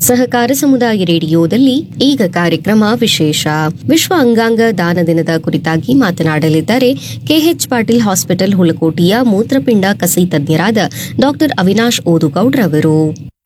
ಸಹಕಾರ ಸಮುದಾಯ ರೇಡಿಯೋದಲ್ಲಿ ಈಗ ಕಾರ್ಯಕ್ರಮ ವಿಶೇಷ ವಿಶ್ವ ಅಂಗಾಂಗ ದಾನ ದಿನದ ಕುರಿತಾಗಿ ಮಾತನಾಡಲಿದ್ದಾರೆ ಕೆಎಚ್ ಪಾಟೀಲ್ ಹಾಸ್ಪಿಟಲ್ ಹುಲಕೋಟಿಯ ಮೂತ್ರಪಿಂಡ ಕಸಿ ತಜ್ಞರಾದ ಡಾಕ್ಟರ್ ಅವಿನಾಶ್ ಓದುಗೌಡ್ರವರು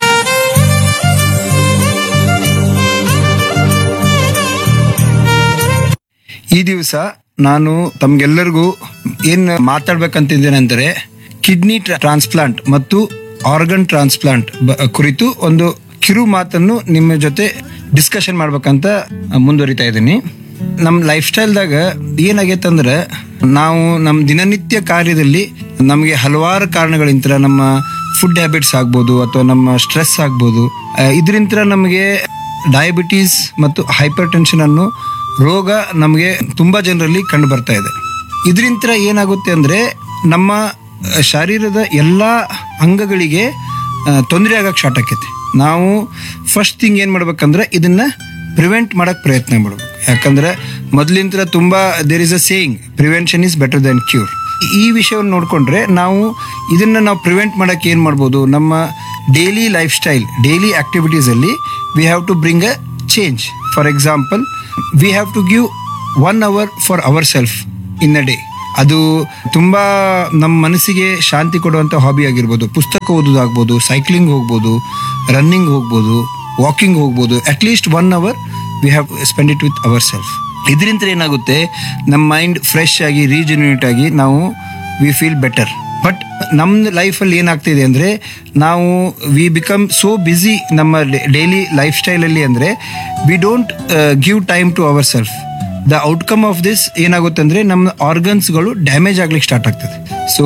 ಈ ದಿವಸ ನಾನು ತಮ್ಗೆಲ್ಲರಿಗೂ ಏನ್ ಮಾತಾಡ್ಬೇಕಂತಿದ್ದೇನೆ ಅಂದರೆ ಕಿಡ್ನಿ ಟ್ರಾನ್ಸ್ಪ್ಲಾಂಟ್ ಮತ್ತು ಆರ್ಗನ್ ಟ್ರಾನ್ಸ್ಪ್ಲಾಂಟ್ ಕುರಿತು ಒಂದು ಕಿರು ಮಾತನ್ನು ನಿಮ್ಮ ಜೊತೆ ಡಿಸ್ಕಷನ್ ಮಾಡ್ಬೇಕಂತ ಮುಂದುವರಿತಾ ಇದ್ದೀನಿ ನಮ್ಮ ಲೈಫ್ ಸ್ಟೈಲ್ದಾಗ ಏನಾಗೈತಂದ್ರೆ ನಾವು ನಮ್ಮ ದಿನನಿತ್ಯ ಕಾರ್ಯದಲ್ಲಿ ನಮಗೆ ಹಲವಾರು ಕಾರಣಗಳಿಂದ ನಮ್ಮ ಫುಡ್ ಹ್ಯಾಬಿಟ್ಸ್ ಆಗ್ಬೋದು ಅಥವಾ ನಮ್ಮ ಸ್ಟ್ರೆಸ್ ಆಗ್ಬೋದು ಇದರಿಂದ ನಮಗೆ ಡಯಾಬಿಟೀಸ್ ಮತ್ತು ಹೈಪರ್ ಟೆನ್ಷನ್ ಅನ್ನು ರೋಗ ನಮಗೆ ತುಂಬಾ ಜನರಲ್ಲಿ ಕಂಡು ಬರ್ತಾ ಇದೆ ಇದರಿಂದ ಏನಾಗುತ್ತೆ ಅಂದ್ರೆ ನಮ್ಮ ಅಹ್, ಶರೀರದ ಎಲ್ಲ ಅಂಗಗಳಿಗೆ ತೊಂದರೆ ಆಗಕ್ಕೆ ಸ್ಟಾರ್ಟ್ ಆಕೈತಿ ನಾವು ಫಸ್ಟ್ ಥಿಂಗ್ ಏನು ಮಾಡ್ಬೇಕಂದ್ರೆ ಇದನ್ನ ಪ್ರಿವೆಂಟ್ ಮಾಡಕ್ ಪ್ರಯತ್ನ ಮಾಡ್ಬೇಕು ಯಾಕಂದ್ರೆ ಮೊದಲಿಂದ ತುಂಬಾ there is a saying prevention is better than cure ಈ ವಿಷಯವನ್ನು ನೋಡಿಕೊಂಡ್ರೆ ನಾವು ಇದನ್ನ ನಾವು ಪ್ರಿವೆಂಟ್ ಮಾಡಕ್ಕೆ ಏನು ಮಾಡ್ಬೋದು ನಮ್ಮ ಡೈಲಿ ಲೈಫ್ ಸ್ಟೈಲ್ ಡೈಲಿ ಆಕ್ಟಿವಿಟೀಸಲ್ಲಿ we have to bring a change for example we have to give one hour for our self in a day ಅದು ತುಂಬಾ ನಮ್ಮ ಮನಸ್ಸಿಗೆ ಶಾಂತಿ ಕೊಡುವಂತ ಹಾಬಿ ಆಗಿರ್ಬೋದು ಪುಸ್ತಕ ಓದೋದಾಗ್ಬೋದು ಸೈಕ್ಲಿಂಗ್ ಹೋಗ್ಬೋದು ರನ್ನಿಂಗ್ ಹೋಗ್ಬೋದು ವಾಕಿಂಗ್ ಹೋಗ್ಬೋದು at least one hour we have spend it with our self ಇದರಿಂದ ಏನಾಗುತ್ತೆ ನಮ್ಮ ಮೈಂಡ್ ಫ್ರೆಶ್ ಆಗಿ ರೀಜನ್ಯೂಟ್ ಆಗಿ ನಾವು ವಿ ಫೀಲ್ ಬೆಟರ್ ಬಟ್ ನಮ್ಮ ಲೈಫಲ್ಲಿ ಏನಾಗ್ತಿದೆ ಅಂದರೆ ನಾವು ವಿ ಬಿಕಮ್ ಸೋ ಬ್ಯುಸಿ ನಮ್ಮ ಡೈಲಿ ಲೈಫ್ ಸ್ಟೈಲಲ್ಲಿ ಅಂದರೆ we don't give time to our self the outcome of this ಏನಾಗುತ್ತೆ ಅಂದರೆ ನಮ್ಮ ಆರ್ಗನ್ಸ್ಗಳು ಡ್ಯಾಮೇಜ್ ಆಗ್ಲಿಕ್ಕೆ ಸ್ಟಾರ್ಟ್ ಆಗ್ತದೆ ಸೊ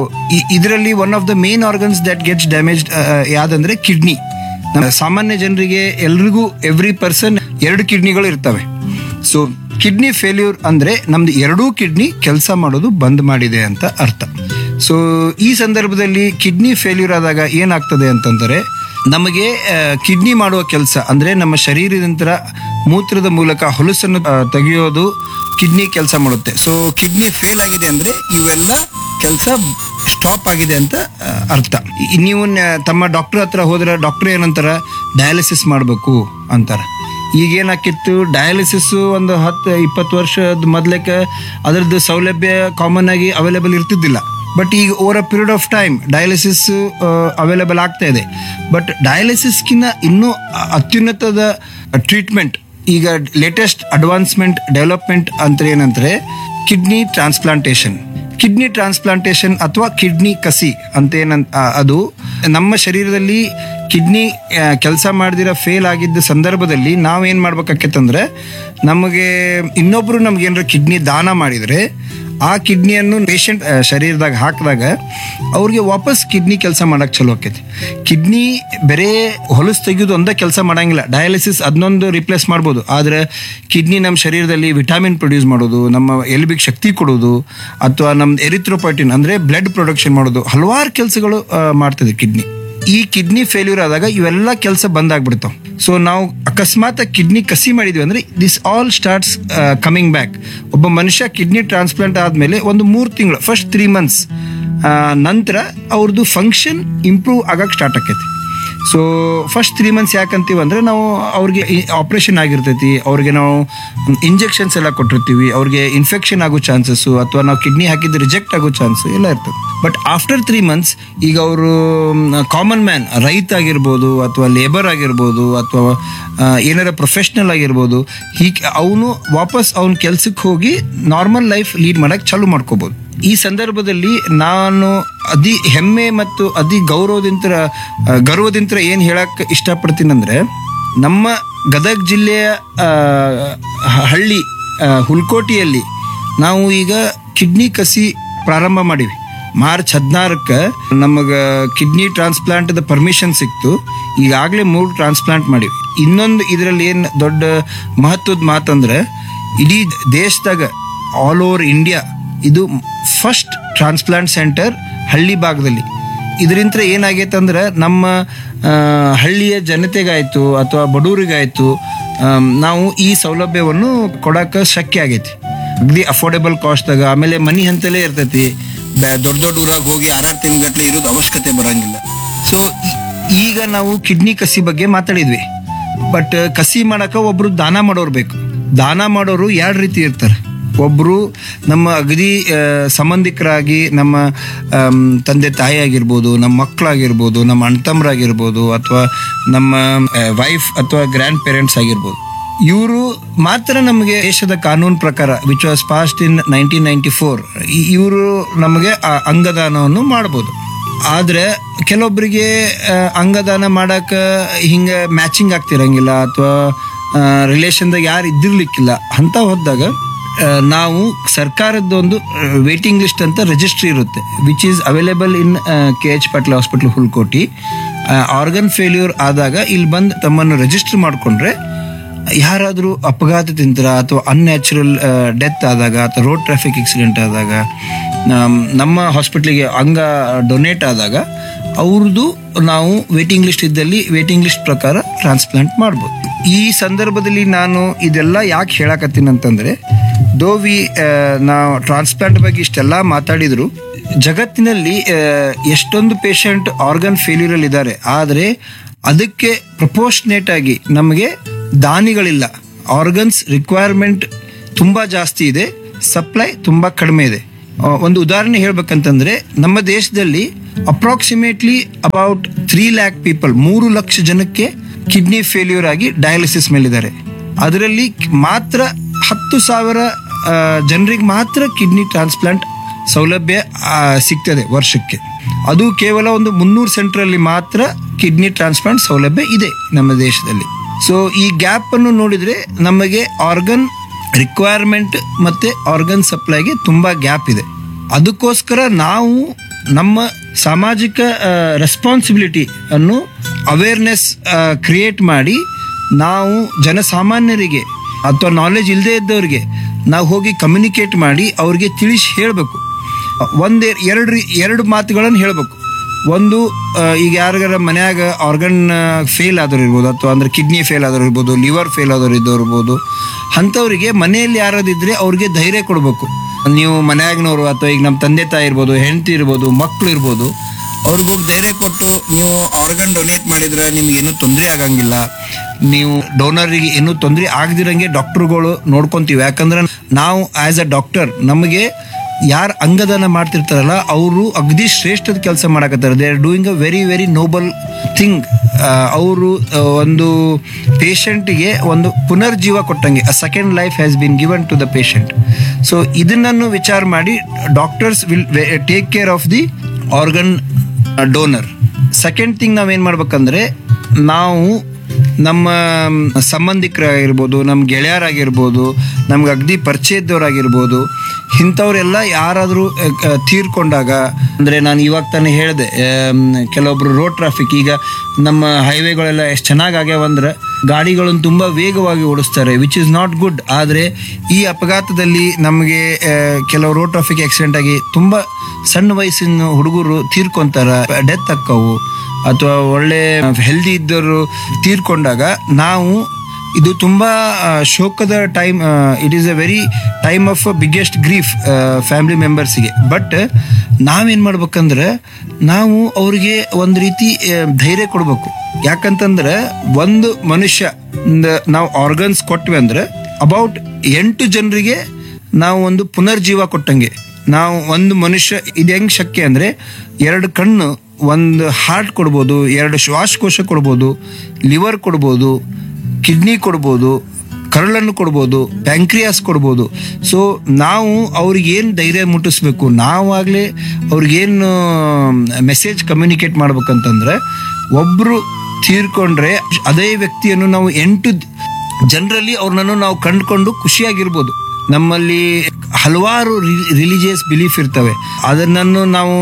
ಇದರಲ್ಲಿ one of the main organs that gets damage ಯಾವ್ದಂದ್ರೆ ಕಿಡ್ನಿ ನಮ್ಮ ಸಾಮಾನ್ಯ ಜನರಿಗೆ ಎಲ್ರಿಗೂ ಎವ್ರಿ ಪರ್ಸನ್ ಎರಡು ಕಿಡ್ನಿಗಳು ಇರ್ತವೆ ಸೊ ಕಿಡ್ನಿ ಫೇಲ್ಯೂರ್ ಅಂದ್ರೆ ನಮ್ದು ಎರಡೂ ಕಿಡ್ನಿ ಕೆಲಸ ಮಾಡೋದು ಬಂದ್ ಮಾಡಿದೆ ಅಂತ ಅರ್ಥ ಸೊ ಈ ಸಂದರ್ಭದಲ್ಲಿ ಕಿಡ್ನಿ ಫೇಲ್ಯೂರ್ ಆದಾಗ ಏನಾಗ್ತದೆ ಅಂತಂದರೆ ನಮಗೆ ಕಿಡ್ನಿ ಮಾಡುವ ಕೆಲಸ ಅಂದ್ರೆ ನಮ್ಮ ಶರೀರದಿಂದ ಮೂತ್ರದ ಮೂಲಕ ಹೊಲಸನ್ನು ಆ, ತೆಗೆಯೋದು ಕಿಡ್ನಿ ಕೆಲಸ ಮಾಡುತ್ತೆ ಸೊ ಕಿಡ್ನಿ ಫೇಲ್ ಆಗಿದೆ ಅಂದ್ರೆ ಇವೆಲ್ಲ ಕೆಲಸ ಸ್ಟಾಪ್ ಆಗಿದೆ ಅಂತ ಆ, ಅರ್ಥ ಈ- ನೀವು ನ- ತಮ್ಮ ಡಾಕ್ಟರ್ ಹತ್ರ ಹೋದ್ರೆ ಡಾಕ್ಟರ್ ಏನಂತಾರ ಡಯಾಲಿಸಿಸ್ ಮಾಡಬೇಕು ಅಂತಾರ ಈಗೇನಾಕಿತ್ತು ಡಯಾಲಿಸಿಸ್ ಒಂದು ಹತ್ತು ಇಪ್ಪತ್ತು ವರ್ಷದ ಮೊದ್ಲಕ್ಕೆ ಅದರದ್ದು ಸೌಲಭ್ಯ ಕಾಮನ್ ಆಗಿ ಅವೈಲೇಬಲ್ ಇರ್ತಿದ್ದಿಲ್ಲ ಬಟ್ ಈಗ over a period of time dialysis available ಆಗ್ತಾ ಇದೆ ಬಟ್ ಡಯಾಲಿಸಿಸ್ಕಿನ್ನ ಇನ್ನೂ ಅ- ಅತ್ಯುನ್ನತದ ಟ್ರೀಟ್ಮೆಂಟ್ ಈಗ ಲೇಟೆಸ್ಟ್ ಅಡ್ವಾನ್ಸ್ಮೆಂಟ್ ಡೆವಲಪ್ಮೆಂಟ್ ಅಂತ ಏನಂದ್ರೆ ಕಿಡ್ನಿ ಟ್ರಾನ್ಸ್ಪ್ಲಾಂಟೇಶನ್ ಕಿಡ್ನಿ ಟ್ರಾನ್ಸ್ಪ್ಲಾಂಟೇಶನ್ ಅಥವಾ ಕಿಡ್ನಿ ಕಸಿ ಅಂತ ಏನಂತ ಆ- ಅದು ನಮ್ಮ ಶರೀರದಲ್ಲಿ ಕಿಡ್ನಿ ಕೆಲಸ ಮಾಡದಿರೋ ಫೇಲ್ ಆಗಿದ್ದ ಸಂದರ್ಭದಲ್ಲಿ ನಾವೇನ್ ಮಾಡ್ಬೇಕಾಕೈತಂದ್ರೆ ನಮಗೆ ಇನ್ನೊಬ್ರು ನಮ್ಗೆ ಏನಾರ ಕಿಡ್ನಿ ದಾನ ಮಾಡಿದ್ರೆ ಆ ಕಿಡ್ನಿಯನ್ನು ಪೇಷಂಟ್ ಶರೀರದಾಗ ಹಾಕಿದಾಗ ಅವ್ರಿಗೆ ವಾಪಸ್ ಕಿಡ್ನಿ ಕೆಲಸ ಮಾಡಕ್ ಚಲೋ ಆಕೈತಿ ಕಿಡ್ನಿ ಬೇರೆ ಹೊಲಸು ತೆಗೆಯೋದು ಒಂದೇ ಕೆಲಸ ಮಾಡಂಗಿಲ್ಲ ಡಯಾಲಿಸಿಸ್ ಅದನ್ನೊಂದು ರಿಪ್ಲೇಸ್ ಮಾಡ್ಬೋದು ಆದ್ರೆ ಕಿಡ್ನಿ ನಮ್ಮ ಶರೀರದಲ್ಲಿ ವಿಟಾಮಿನ್ ಪ್ರೊಡ್ಯೂಸ್ ಮಾಡೋದು ನಮ್ಮ ಎಲುಬಿಗೆ ಶಕ್ತಿ ಕೊಡೋದು ಅಥವಾ ನಮ್ಮ ಎರಿಥ್ರೋಪೈಟಿನ್ ಅಂದ್ರೆ ಬ್ಲಡ್ ಪ್ರೊಡಕ್ಷನ್ ಮಾಡೋದು ಹಲವಾರು ಕೆಲಸಗಳು ಮಾಡ್ತದೆ ಕಿಡ್ನಿ ಈ ಕಿಡ್ನಿ ಫೇಲ್ಯೂರ್ ಆದಾಗ ಇವೆಲ್ಲ ಕೆಲಸ ಬಂದ್ ಆಗ್ಬಿಡ್ತಾವ ಸೊ ನಾವು ಅಕಸ್ಮಾತ್ ಕಿಡ್ನಿ ಕಸಿ ಮಾಡಿದ್ವಿ ಅಂದ್ರೆ this all starts coming back ಒಬ್ಬ ಮನುಷ್ಯ ಕಿಡ್ನಿ ಟ್ರಾನ್ಸ್ಪ್ಲಾಂಟ್ ಆದ್ಮೇಲೆ ಒಂದು ಮೂರು ತಿಂಗಳು ಫಸ್ಟ್ ತ್ರೀ ಮಂತ್ಸ್ ನಂತರ ಅವ್ರದ್ದು ಫಂಕ್ಷನ್ ಇಂಪ್ರೂವ್ ಆಗಕ್ಕೆ ಸ್ಟಾರ್ಟ್ ಆಕೈತಿ ಸೊ ಫಸ್ಟ್ ತ್ರೀ ಮಂತ್ಸ್ ಯಾಕಂತೀವಿ ಅಂದ್ರೆ ನಾವು ಅವ್ರಿಗೆ ಆಪರೇಷನ್ ಆಗಿರ್ತೈತಿ ಅವ್ರಿಗೆ ನಾವು ಇಂಜೆಕ್ಷನ್ಸ್ ಎಲ್ಲ ಕೊಟ್ಟಿರ್ತೀವಿ ಅವ್ರಿಗೆ ಇನ್ಫೆಕ್ಷನ್ ಆಗೋ ಚಾನ್ಸಸ್ಸು ಅಥವಾ ನಾವು ಕಿಡ್ನಿ ಹಾಕಿದ್ದು ರಿಜೆಕ್ಟ್ ಆಗೋ ಚಾನ್ಸ್ ಎಲ್ಲ ಇರ್ತದೆ ಬಟ್ ಆಫ್ಟರ್ ತ್ರೀ ಮಂತ್ಸ್ ಈಗ ಅವರು ಕಾಮನ್ ಮ್ಯಾನ್ ರೈತ ಆಗಿರ್ಬೋದು ಅಥವಾ ಲೇಬರ್ ಆಗಿರ್ಬೋದು ಅಥವಾ ಆ, ಏನಾರ ಪ್ರೊಫೆಷ್ನಲ್ ಆಗಿರ್ಬೋದು ಹೀಗೆ ಅವನು ವಾಪಸ್ ಅವನ ಕೆಲ್ಸಕ್ಕೆ ಹೋಗಿ ನಾರ್ಮಲ್ ಲೈಫ್ ಲೀಡ್ ಮಾಡಕ್ ಚಾಲೂ ಮಾಡ್ಕೋಬಹುದು ಈ ಸಂದರ್ಭದಲ್ಲಿ ನಾನು ಅತಿ ಹೆಮ್ಮೆ ಮತ್ತು ಅತಿ ಗೌರವದಿಂದ ಆ, ಗರ್ವದಿಂದ ಏನ್ ಹೇಳಕ್ ಇಷ್ಟಪಡ್ತೀನಂದ್ರೆ ನಮ್ಮ ಗದಗ್ ಜಿಲ್ಲೆಯ ಆ, ಹ- ಹಳ್ಳಿ ಆ, ಹುಲ್ಕೋಟಿಯಲ್ಲಿ ನಾವು ಈಗ ಕಿಡ್ನಿ ಕಸಿ ಪ್ರಾರಂಭ ಮಾಡಿವಿ ಮಾರ್ಚ್ ಹದಿನಾರಕ್ಕೆ ನಮಗೆ ಕಿಡ್ನಿ ಟ್ರಾನ್ಸ್ಪ್ಲಾಂಟ್ ಪರ್ಮಿಷನ್ ಸಿಕ್ತು ಈಗಾಗಲೇ ಮೂರು ಟ್ರಾನ್ಸ್ಪ್ಲಾಂಟ್ ಮಾಡಿವಿ ಇನ್ನೊಂದು ಇದರಲ್ಲಿ ಏನು ದೊಡ್ಡ ಮಹತ್ವದ ಮಾತಂದ್ರೆ ಇಡೀ ದೇಶದಾಗ ಆಲ್ ಓವರ್ ಇಂಡಿಯಾ ಇದು ಫಸ್ಟ್ ಟ್ರಾನ್ಸ್ಪ್ಲಾಂಟ್ ಸೆಂಟರ್ ಹಳ್ಳಿ ಭಾಗದಲ್ಲಿ ಇದರಿಂದ ಏನಾಗೈತೆ ಅಂದ್ರೆ ನಮ್ಮ ಆ, ಹಳ್ಳಿಯ ಜನತೆಗಾಯ್ತು ಅಥವಾ ಬಡವರಿಗಾಯ್ತು ಆಮ್, ನಾವು ಈ ಸೌಲಭ್ಯವನ್ನು ಕೊಡಕ್ಕೆ ಶಕ್ಯ ಆಗೈತಿ ಅಗ್ದಿ ಅಫೋರ್ಡೆಬಲ್ ಕಾಸ್ಟ್ದಾಗ ಆಮೇಲೆ ಮನಿ ಹಂತಲೇ ಇರ್ತೈತಿ ಬ್ಯಾ- ದೊಡ್ಡ ದೊಡ್ಡ ಊರಾಗ ಹೋಗಿ ಆರಾರು ತಿಂಗಳ ಗಟ್ಟಲೆ ಇರೋದು ಅವಶ್ಯಕತೆ ಬರಂಗಿಲ್ಲ ಸೊ ಈಗ ನಾವು ಕಿಡ್ನಿ ಕಸಿ ಬಗ್ಗೆ ಮಾತಾಡಿದ್ವಿ ಬಟ್ ಕಸಿ ಮಾಡಕ ಒಬ್ರು ದಾನ ಮಾಡೋರು ಬೇಕು ದಾನ ಮಾಡೋರು ಎರಡು ರೀತಿ ಇರ್ತಾರೆ ಒಬ್ರು ನಮ್ಮ ಅಗದಿ ಆ, ಸಂಬಂಧಿಕರಾಗಿ ನಮ್ಮ ಆಮ್, ತಂದೆ ತಾಯಿ ಆಗಿರ್ಬೋದು ನಮ್ಮ ಮಕ್ಕಳಾಗಿರ್ಬೋದು ನಮ್ಮ ಅಣ್ತಮ್ರಾಗಿರ್ಬೋದು ಅಥವಾ ನಮ್ಮ ವೈಫ್ ಅಥವಾ ಗ್ರ್ಯಾಂಡ್ ಪೇರೆಂಟ್ಸ್ ಆಗಿರ್ಬೋದು ಇವರು ಮಾತ್ರ ನಮಗೆ ದೇಶದ ಕಾನೂನು ಪ್ರಕಾರ which was passed in nineteen ninety four ಇವರು ನಮಗೆ ಆ ಅಂಗದಾನವನ್ನು ಮಾಡ್ಬೋದು ಆದ್ರೆ ಕೆಲವೊಬ್ಬರಿಗೆ ಆ, ಅಂಗದಾನ ಮಾಡಕ ಹಿಂಗ ಮ್ಯಾಚಿಂಗ್ ಆಗ್ತಿರಂಗಿಲ್ಲ ಅಥವಾ ರಿಲೇಷನ್ದಾಗ ಯಾರು ಇದ್ದಿರ್ಲಿಕ್ಕಿಲ್ಲ ಅಂತ ಹೋದಾಗ ಆ, ನಾವು ಸರ್ಕಾರದ ಒಂದು ವೇಟಿಂಗ್ ಲಿಸ್ಟ್ ಅಂತ ರಿಜಿಸ್ಟ್ರಿ ಇರುತ್ತೆ which is available in K H Patil hospital Hulkoti organ failure ಆದಾಗ ಇಲ್ಲಿ ಬಂದು ತಮ್ಮನ್ನು ರಿಜಿಸ್ಟರ್ ಮಾಡಿಕೊಂಡ್ರೆ ಯಾರಾದರೂ ಅಪಘಾತ ತಿಂತರ ಅಥವಾ ಅನ್ಯಾಚುರಲ್ ಡೆತ್ ಆದಾಗ ಅಥವಾ ರೋಡ್ ಟ್ರಾಫಿಕ್ ಆಕ್ಸಿಡೆಂಟ್ ಆದಾಗ ನಮ್- ನಮ್ಮ ಹಾಸ್ಪಿಟ್ಲಿಗೆ ಅಂಗ ಡೊನೇಟ್ ಆದಾಗ ಅವ್ರದ್ದು ನಾವು ವೇಟಿಂಗ್ ಲಿಸ್ಟ್ ಇದ್ದಲ್ಲಿ ವೇಟಿಂಗ್ ಲಿಸ್ಟ್ ಪ್ರಕಾರ ಟ್ರಾನ್ಸ್ಪ್ಲಾಂಟ್ ಮಾಡ್ಬೋದು ಈ ಸಂದರ್ಭದಲ್ಲಿ ನಾನು ಇದೆಲ್ಲ ಯಾಕೆ ಹೇಳಕತ್ತೀನಿ ಅಂತಂದ್ರೆ ದೋ ವಿ ನಾವು ಟ್ರಾನ್ಸ್ಪ್ಲಾಂಟ್ ಬಗ್ಗೆ ಇಷ್ಟೆಲ್ಲ ಮಾತಾಡಿದ್ರು ಜಗತ್ತಿನಲ್ಲಿ ಆ, ಎಷ್ಟೊಂದು ಪೇಷಂಟ್ ಆರ್ಗನ್ ಫೇಲ್ಯೂರ್ ಅಲ್ಲಿ ಇದ್ದಾರೆ ಆದರೆ ಅದಕ್ಕೆ ಪ್ರಪೋರ್ಷನೇಟ್ ಆಗಿ ನಮಗೆ ದಾನಿಗಳಿಲ್ಲ ಆರ್ಗನ್ಸ್ ರಿಕ್ವೈರ್ಮೆಂಟ್ ತುಂಬಾ ಜಾಸ್ತಿ ಇದೆ ಸಪ್ಲೈ ತುಂಬಾ ಕಡಿಮೆ ಇದೆ ಆ, ಒಂದು ಉದಾಹರಣೆ ಹೇಳ್ಬೇಕಂತಂದ್ರೆ ನಮ್ಮ ದೇಶದಲ್ಲಿ approximately about three lakh people ಮೂರು ಲಕ್ಷ ಜನಕ್ಕೆ ಕಿಡ್ನಿ ಫೇಲ್ಯೂರ್ ಆಗಿ ಡಯಾಲಿಸಿಸ್ ಮೇಲಿದ್ದಾರೆ ಅದರಲ್ಲಿ ಮಾತ್ರ ಹತ್ತು ಸಾವಿರ ಜನರಿಗೆ ಮಾತ್ರ ಕಿಡ್ನಿ ಟ್ರಾನ್ಸ್ಪ್ಲಾಂಟ್ ಸೌಲಭ್ಯ ಆ, ಸಿಗ್ತದೆ ವರ್ಷಕ್ಕೆ ಅದು ಕೇವಲ ಒಂದು ಮುನ್ನೂರು ಸೆಂಟ್ರಲ್ಲಿ ಮಾತ್ರ ಕಿಡ್ನಿ ಟ್ರಾನ್ಸ್ಪ್ಲಾಂಟ್ ಸೌಲಭ್ಯ ಇದೆ ನಮ್ಮ ದೇಶದಲ್ಲಿ ಸೊ ಈ ಗ್ಯಾಪ್ ಅನ್ನು ನೋಡಿದ್ರೆ ನಮಗೆ ಆರ್ಗನ್ ರಿಕ್ವೈರ್ಮೆಂಟ್ ಮತ್ತೆ ಆರ್ಗನ್ ಸಪ್ಲೈಗೆ ತುಂಬಾ ಗ್ಯಾಪ್ ಇದೆ ಅದಕ್ಕೋಸ್ಕರ ನಾವು ನಮ್ಮ ಸಾಮಾಜಿಕ ರೆಸ್ಪಾನ್ಸಿಬಿಲಿಟಿ ಅನ್ನು ಅವೇರ್ನೆಸ್ ಕ್ರಿಯೇಟ್ ಮಾಡಿ ನಾವು ಜನಸಾಮಾನ್ಯರಿಗೆ ಅಥವಾ ನಾಲೆಜ್ ಇಲ್ಲದೆ ಇದ್ದವರಿಗೆ ನಾವು ಹೋಗಿ ಕಮ್ಯುನಿಕೇಟ್ ಮಾಡಿ ಅವ್ರಿಗೆ ತಿಳಿಸಿ ಹೇಳಬೇಕು ಒಂದೇ ಎರಡು ರೀ- ಎರಡು ಮಾತುಗಳನ್ನು ಹೇಳಬೇಕು ಒಂದು ಆ, ಈಗ ಯಾರಿಗಾರ ಮನ್ಯಾಗ ಆರ್ಗನ್ ಫೇಲ್ ಆದವ್ರು ಇರ್ಬೋದು ಅಥವಾ ಅಂದ್ರೆ ಕಿಡ್ನಿ ಫೇಲ್ ಆದವ್ರು ಇರ್ಬೋದು ಲಿವರ್ ಫೇಲ್ ಆದವ್ರು ಇದ್ದವ್ರು ಇರ್ಬೋದು ಅಂಥವ್ರಿಗೆ ಮನೆಯಲ್ಲಿ ಯಾರಾದಿದ್ರೆ ಅವ್ರಿಗೆ ಧೈರ್ಯ ಕೊಡಬೇಕು ನೀವು ಮನ್ಯಾಗಿನವರು ಅಥವಾ ಈಗ ನಮ್ಮ ತಂದೆ ತಾಯಿ ಇರ್ಬೋದು ಹೆಂಡತಿ ಇರ್ಬೋದು ಮಕ್ಕಳು ಇರ್ಬೋದು ಅವ್ರಿಗೋಗಿ ಧೈರ್ಯ ಕೊಟ್ಟು ನೀವು ಆರ್ಗನ್ ಡೊನೇಟ್ ಮಾಡಿದ್ರೆ ನಿಮ್ಗೆ ಏನೂ ತೊಂದರೆ ಆಗಂಗಿಲ್ಲ ನೀವು ಡೋನರಿಗೆ ಏನೂ ತೊಂದರೆ ಆಗದಿರಂಗೆ ಡಾಕ್ಟರ್ಗಳು ನೋಡ್ಕೊಂತೀವಿ ಯಾಕಂದ್ರೆ ನಾವು ಆಸ್ ಅ ಡಾಕ್ಟರ್ ನಮಗೆ ಯಾರು ಅಂಗದಾನ ಮಾಡ್ತಿರ್ತಾರಲ್ಲ ಅವರು ಅಗದಿ ಶ್ರೇಷ್ಠದ ಕೆಲಸ ಮಾಡಕತ್ತಾರೆ they are doing a very very noble thing ಅವರು ಒಂದು ಪೇಷಂಟ್ಗೆ ಒಂದು ಪುನರ್ಜೀವ ಕೊಟ್ಟಂಗೆ a second life has been given to the patient so ಇದನ್ನನ್ನು ವಿಚಾರ ಮಾಡಿ doctors will take care of the organ donor second thing ನಾವೇನು ಮಾಡ್ಬೇಕಂದ್ರೆ ನಾವು ನಮ್ಮ ಸಂಬಂಧಿಕರಾಗಿರ್ಬೋದು ನಮ್ಮ ಗೆಳೆಯರಾಗಿರ್ಬೋದು ನಮ್ಗೆ ಅಗ್ದಿ ಪರಿಚಯ ಇದ್ದವರಾಗಿರ್ಬೋದು ಇಂಥವ್ರೆಲ್ಲ ಯಾರಾದರೂ ತೀರ್ಕೊಂಡಾಗ ಅಂದರೆ ನಾನು ಇವಾಗ ತಾನೇ ಹೇಳಿದೆ ಕೆಲವೊಬ್ರು ರೋಡ್ ಟ್ರಾಫಿಕ್ ಈಗ ನಮ್ಮ ಹೈವೇಗಳೆಲ್ಲ ಎಷ್ಟು ಚೆನ್ನಾಗಿ ಆಗ್ಯಾವಂದ್ರೆ ಗಾಡಿಗಳನ್ನು ತುಂಬ ವೇಗವಾಗಿ ಓಡಿಸ್ತಾರೆ ವಿಚ್ ಇಸ್ ನಾಟ್ ಗುಡ್ ಆದರೆ ಈ ಅಪಘಾತದಲ್ಲಿ ನಮಗೆ ಆ, ಕೆಲವು ರೋಡ್ ಟ್ರಾಫಿಕ್ ಆಕ್ಸಿಡೆಂಟ್ ಆಗಿ ತುಂಬ ಸಣ್ಣ ವಯಸ್ಸಿನ ಹುಡುಗರು ತೀರ್ಕೊಂತಾರ ಡೆತ್ ಅಕ್ಕವು ಅಥವಾ ಒಳ್ಳೆ ಹೆಲ್ದಿ ಇದ್ದವರು ತೀರ್ಕೊಂಡಾಗ ನಾವು ಇದು ತುಂಬ ಆ, ಶೋಕದ time it is a very time of biggest grief family ಮೆಂಬರ್ಸಿಗೆ ಬಟ್ ನಾವೇನು ಮಾಡ್ಬೇಕಂದ್ರೆ ನಾವು ಅವ್ರಿಗೆ ಒಂದು ರೀತಿ ಆ, ಧೈರ್ಯ ಕೊಡಬೇಕು ಯಾಕಂತಂದ್ರೆ ಒಂದು ಮನುಷ್ಯ ನ- ನಾವು ಆರ್ಗನ್ಸ್ ಕೊಟ್ವಿ ಅಂದ್ರೆ ಅಬೌಟ್ ಎಂಟು ಜನರಿಗೆ ನಾವು ಒಂದು ಪುನರ್ಜೀವ ಕೊಟ್ಟಂಗೆ ನಾವು ಒಂದು ಮನುಷ್ಯ ಇದು ಹೆಂಗ್ ಶಕ್ಯ ಅಂದ್ರೆ ಎರಡು ಕಣ್ಣು ಒಂದು ಹಾರ್ಟ್ ಕೊಡ್ಬೋದು ಎರಡು ಶ್ವಾಸಕೋಶ ಕೊಡ್ಬೋದು ಲಿವರ್ ಕೊಡ್ಬೋದು ಕಿಡ್ನಿ ಕೊಡ್ಬೋದು ಕರಳನ್ನು ಕೊಡ್ಬೋದು ಪ್ಯಾಂಕ್ರಿಯಾಸ್ ಕೊಡ್ಬೋದು ಸೊ ನಾವು ಅವ್ರಿಗೇನು ಧೈರ್ಯ ಮುಟ್ಟಿಸ್ಬೇಕು ನಾವಾಗಲೇ ಅವ್ರಿಗೇನು ಮೆಸೇಜ್ ಕಮ್ಯುನಿಕೇಟ್ ಮಾಡ್ಬೇಕಂತಂದ್ರೆ ಒಬ್ಬರು ತೀರ್ಕೊಂಡ್ರೆ ಅದೇ ವ್ಯಕ್ತಿಯನ್ನು ನಾವು ಎಂಟು ಜನರಲ್ಲಿ ಅವ್ರನ್ನೂ ನಾವು ಕಂಡುಕೊಂಡು ಖುಷಿಯಾಗಿರ್ಬೋದು ನಮ್ಮಲ್ಲಿ ಹಲವಾರು ರಿಲಿಜಿಯಸ್ ಬಿಲೀಫ್ ಇರ್ತವೆ ಅದನ್ನು ನಾವು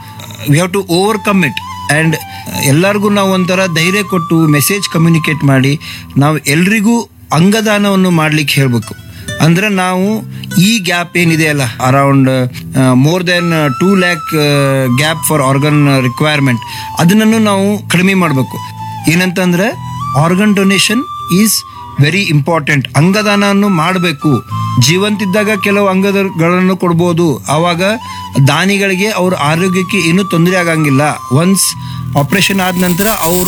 we have to overcome it and ಎಲ್ಲರಿಗೂ ನಾವು ಒಂಥರ ಧೈರ್ಯ ಕೊಟ್ಟು ಮೆಸೇಜ್ ಕಮ್ಯುನಿಕೇಟ್ ಮಾಡಿ ನಾವು ಎಲ್ರಿಗೂ ಅಂಗದಾನವನ್ನು ಮಾಡ್ಲಿಕ್ಕೆ ಹೇಳಬೇಕು ಅಂದ್ರೆ ನಾವು ಈ ಗ್ಯಾಪ್ ಏನಿದೆ ಅಲ್ಲ around more than two lakh gap for organ requirement ಅದನ್ನು ನಾವು ಕಡಿಮೆ ಮಾಡಬೇಕು ಏನಂತಂದ್ರೆ organ donation is very important ಅಂಗದಾನವನ್ನು ಮಾಡಬೇಕು ಜೀವಂತಿದ್ದಾಗ ಕೆಲವು ಅಂಗಗಳನ್ನು ಕೊಡ್ಬೋದು ಆವಾಗ ದಾನಿಗಳಿಗೆ ಅವ್ರ ಆರೋಗ್ಯಕ್ಕೆ ಏನೂ ತೊಂದರೆ ಆಗಂಗಿಲ್ಲ ಒನ್ಸ್ ಆಪರೇಷನ್ ಆದ ನಂತರ ಅವರು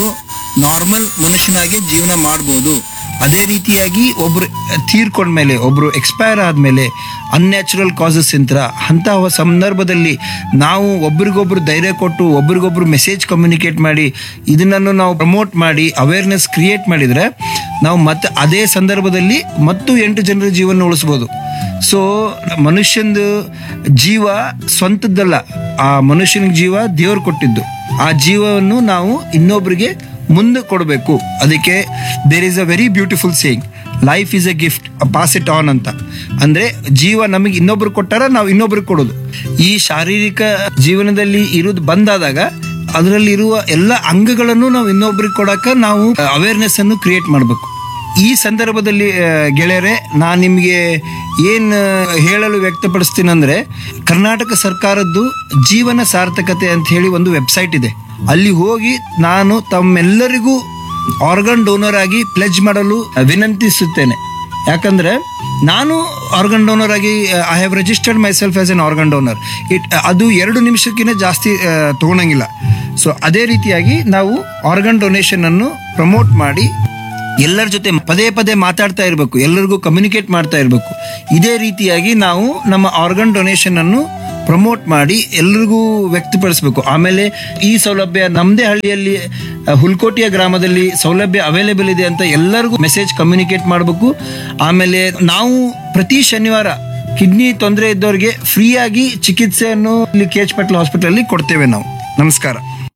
ನಾರ್ಮಲ್ ಮನುಷ್ಯನಾಗೆ ಜೀವನ ಮಾಡ್ಬೋದು ಅದೇ ರೀತಿಯಾಗಿ ಒಬ್ರು ತೀರ್ಕೊಂಡ್ಮೇಲೆ ಒಬ್ರು ಎಕ್ಸ್ಪೈರ್ ಆದ್ಮೇಲೆ ಅನ್ಯಾಚುರಲ್ ಕಾಸಸ್ ಇಂತ್ರ ಅಂತಹ ಸಂದರ್ಭದಲ್ಲಿ ನಾವು ಒಬ್ರಿಗೊಬ್ರು ಧೈರ್ಯ ಕೊಟ್ಟು ಒಬ್ರಿಗೊಬ್ರು ಮೆಸೇಜ್ ಕಮ್ಯುನಿಕೇಟ್ ಮಾಡಿ ಇದನ್ನನ್ನು ನಾವು ಪ್ರಮೋಟ್ ಮಾಡಿ ಅವೇರ್ನೆಸ್ ಕ್ರಿಯೇಟ್ ಮಾಡಿದ್ರೆ ನಾವು ಮತ್ತೆ ಅದೇ ಸಂದರ್ಭದಲ್ಲಿ ಮತ್ತು ಎಂಟು ಜನರ ಜೀವನ ಉಳಿಸ್ಬೋದು ಸೊ ಮನುಷ್ಯಂದು ಜೀವ ಸ್ವಂತದ್ದಲ್ಲ ಆ ಮನುಷ್ಯನಿಗೆ ಜೀವ ದೇವ್ರು ಕೊಟ್ಟಿದ್ದು ಆ ಜೀವವನ್ನು ನಾವು ಇನ್ನೊಬ್ರಿಗೆ ಮುಂದೆ ಕೊಡಬೇಕು ಅದಕ್ಕೆ there is a very beautiful saying life is a gift pass it on ಅಂತ ಅಂದ್ರೆ ಜೀವ ನಮಗೆ ಇನ್ನೊಬ್ರು ಕೊಟ್ಟಾರ ನಾವು ಇನ್ನೊಬ್ರಿಗೆ ಕೊಡೋದು ಈ ಶಾರೀರಿಕ ಜೀವನದಲ್ಲಿ ಇರೋದು ಬಂದಾದಾಗ ಅದರಲ್ಲಿ ಇರುವ ಎಲ್ಲ ಅಂಗಗಳನ್ನು ನಾವು ಇನ್ನೊಬ್ರಿಗೆ ಕೊಡಕ ನಾವು ಅವೇರ್ನೆಸ್ ಅನ್ನು ಕ್ರಿಯೇಟ್ ಮಾಡಬೇಕು ಈ ಸಂದರ್ಭದಲ್ಲಿ ಆ, ಗೆಳೆಯರೆ ನಾನು ನಿಮಗೆ ಏನು ಹೇಳಲು ವ್ಯಕ್ತಪಡಿಸ್ತೀನಿ ಅಂದ್ರೆ ಕರ್ನಾಟಕ ಸರ್ಕಾರದ್ದು ಜೀವನ ಸಾರ್ಥಕತೆ ಅಂತ ಹೇಳಿ ಒಂದು ವೆಬ್ಸೈಟ್ ಇದೆ ಅಲ್ಲಿ ಹೋಗಿ ನಾನು ತಮ್ಮೆಲ್ಲರಿಗೂ ಆರ್ಗನ್ ಡೋನರ್ ಆಗಿ ಪ್ಲೆಜ್ ಮಾಡಲು ವಿನಂತಿಸುತ್ತೇನೆ ಯಾಕಂದ್ರೆ ನಾನು ಆರ್ಗನ್ ಡೋನರ್ ಆಗಿ I have registered myself as an organ donor it ಅದು ಎರಡು ನಿಮಿಷಕ್ಕಿಂತ ಜಾಸ್ತಿ ಆ, ತಗೊಳಂಗಿಲ್ಲ ಸೊ ಅದೇ ರೀತಿಯಾಗಿ ನಾವು ಆರ್ಗನ್ ಡೊನೇಷನ್ ಅನ್ನು ಪ್ರಮೋಟ್ ಮಾಡಿ ಎಲ್ಲರ ಜೊತೆ ಪದೇ ಪದೇ ಮಾತಾಡ್ತಾ ಇರಬೇಕು ಎಲ್ಲರಿಗೂ ಕಮ್ಯುನಿಕೇಟ್ ಮಾಡ್ತಾ ಇರಬೇಕು ಇದೇ ರೀತಿಯಾಗಿ ನಾವು ನಮ್ಮ ಆರ್ಗನ್ ಡೊನೇಷನ್ ಅನ್ನು ಪ್ರಮೋಟ್ ಮಾಡಿ ಎಲ್ರಿಗೂ ವ್ಯಕ್ತಪಡಿಸಬೇಕು ಆಮೇಲೆ ಈ ಸೌಲಭ್ಯ ನಮ್ಮದೇ ಹಳ್ಳಿಯಲ್ಲಿ ಅಹ್, ಹುಲ್ಕೋಟೆಯ ಗ್ರಾಮದಲ್ಲಿ ಸೌಲಭ್ಯ ಅವೈಲೇಬಲ್ ಇದೆ ಅಂತ ಎಲ್ಲರಿಗೂ ಮೆಸೇಜ್ ಕಮ್ಯುನಿಕೇಟ್ ಮಾಡಬೇಕು ಆಮೇಲೆ ನಾವು ಪ್ರತಿ ಶನಿವಾರ ಕಿಡ್ನಿ ತೊಂದರೆ ಇದ್ದವರಿಗೆ ಫ್ರೀಯಾಗಿ ಚಿಕಿತ್ಸೆಯನ್ನು ಇಲ್ಲಿ ಕೆ ಎಚ್ ಪಟೇಲ್ ಹಾಸ್ಪಿಟಲ್ ಅಲ್ಲಿ ಕೊಡ್ತೇವೆ ನಾವು ನಮಸ್ಕಾರ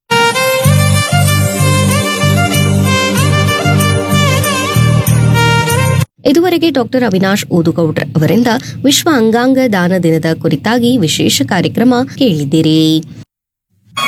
ಇದುವರೆಗೆ ಡಾಕ್ಟರ್ ಅವಿನಾಶ್ ಓದುಗೌಡ್ರ ಅವರಿಂದ ವಿಶ್ವ ಅಂಗಾಂಗ ದಾನ ದಿನದ ಕುರಿತಾಗಿ ವಿಶೇಷ ಕಾರ್ಯಕ್ರಮ ಕೇಳಿದಿರಿ